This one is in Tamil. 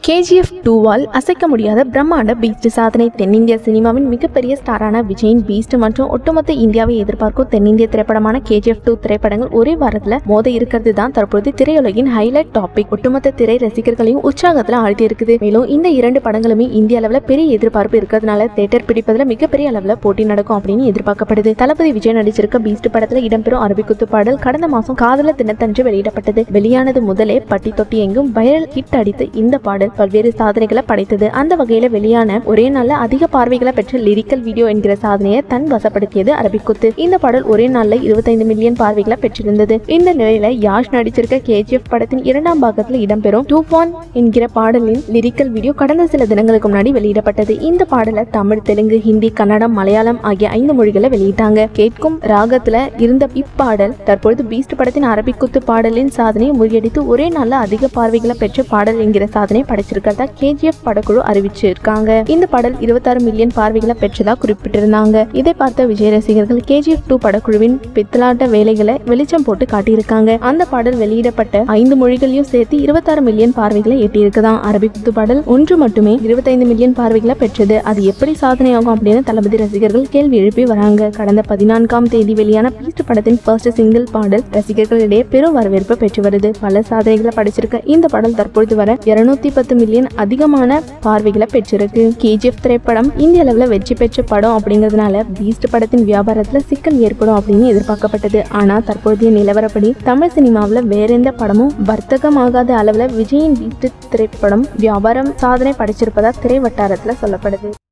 கேஜிஎஃப் டூவால் அசைக்க முடியாத பிரம்மாண்ட பீஸ்ட் சாதனை தென்னிந்திய சினிமாவின் மிகப்பெரிய ஸ்டாரான விஜயின் பீஸ்ட் மற்றும் ஒட்டுமொத்த இந்தியாவை எதிர்பார்க்கும் தென்னிந்திய திரைப்படமான கேஜிஎஃப் டூ திரைப்படங்கள் ஒரே வாரத்துல மோத இருக்கிறது தான் தற்போது திரையுலகின் ஹைலைட் டாபிக் ஒட்டுமொத்த திரை ரசிகர்களையும் உற்சாகத்துல ஆழ்த்தி இருக்குது மேலும் இந்த இரண்டு படங்களுமே இந்திய அளவுல பெரிய எதிர்பார்ப்பு இருக்கிறதுனால தேட்டர் பிடிப்பதுல மிகப்பெரிய அளவுல போட்டி நடக்கும் அப்படின்னு எதிர்பார்க்கப்படுது தளபதி விஜய் நடிச்சிருக்க பீஸ்ட் படத்துல இடம்பெறும் அரபிக்குத்து பாடல் கடந்த மாசம் காதல தினத்தன்று வெளியிடப்பட்டது வெளியானது முதலே பட்டி தொட்டி எங்கும் வைரல் ஹிட் அடித்த இந்த பாடல் பல்வேறு சாதனைகளை படைத்தது அந்த வகையில வெளியான ஒரே நாள்ல அதிக பார்வைகளை பெற்ற லிரிக்கல் வீடியோ என்கிற சாதனையை தன் வசப்படுத்தியது அரபிக்குத்து இந்த பாடல் ஒரே நாள்ல 25 மில்லியன் பார்வைகளை பெற்றிருந்தது இந்த நிலையில யாஷ் நடிச்சிருக்க கேஜிஎஃப் படத்தின் இரண்டாம் பாகத்தில் இடம்பெறும் டூ ஒன் என்கிற பாடலின் லிரிக்கல் வீடியோ கடந்த சில தினங்களுக்கு முன்னாடி வெளியிடப்பட்டது இந்த பாடலை தமிழ் தெலுங்கு ஹிந்தி கன்னடம் மலையாளம் ஆகிய ஐந்து மொழிகளை வெளியிட்டாங்க கேட்கும் ராகத்துல இருந்த இப்பாடல் தற்பொழுது பீஸ்ட் படத்தின் அரபிக்குத்து பாடலின் சாதனையை முறியடித்து ஒரே நாள்ல அதிக பார்வைகளை பெற்ற பாடல் என்கிற சாதனை படைச்சிருக்கிறதா கேஜிஎஃப் படக்குழு அறிவிச்சிருக்காங்க இந்த பாடல் 26 மில்லியன் பார்வைகளை பெற்றதா குறிப்பிட்டிருந்தாங்க இதை பார்த்த விஜய் ரசிகர்கள் கேஜிஎஃப் டூ படக்குழுவின் பித்தலாட்ட வேலைகளை வெளிச்சம் போட்டு காட்டியிருக்காங்க அந்த பாடல் வெளியிடப்பட்ட ஐந்து மொழிகளையும் சேர்த்து 26 மில்லியன் பார்வைகளை எட்டியிருக்குதாம் அரபி குத்து பாடல் ஒன்று மட்டுமே 25 மில்லியன் பார்வைகளை பெற்றது அது எப்படி சாதனையாகும் அப்படின்னு தளபதி ரசிகர்கள் கேள்வி எழுப்பி வராங்க கடந்த பதினான்காம் தேதி வெளியான பீஸ்ட் படத்தின் ஃபர்ஸ்ட் சிங்கிள் பாடல் ரசிகர்களிடையே பெரும் வரவேற்பு பெற்று வருது பல சாதனைகளை படைச்சிருக்க இந்த பாடல் தற்பொழுது வர 210 பத்து மில்லியன் அதிகமான பார்வைகளை பெற்றிருக்கு கேஜிஎஃப் திரைப்படம் இந்திய அளவில் வெற்றி பெற்ற படம் அப்படிங்கிறதுனால பீஸ்ட் படத்தின் வியாபாரத்துல சிக்கல் ஏற்படும் அப்படின்னு எதிர்பார்க்கப்பட்டது ஆனா தற்போதைய நிலவரப்படி தமிழ் சினிமாவில் வேற எந்த படமும் வர்த்தகமாகாத அளவில் விஜயின் பீஸ்ட் திரைப்படம் வியாபாரம் சாதனை படைச்சிருப்பதா திரை வட்டாரத்துல சொல்லப்படுது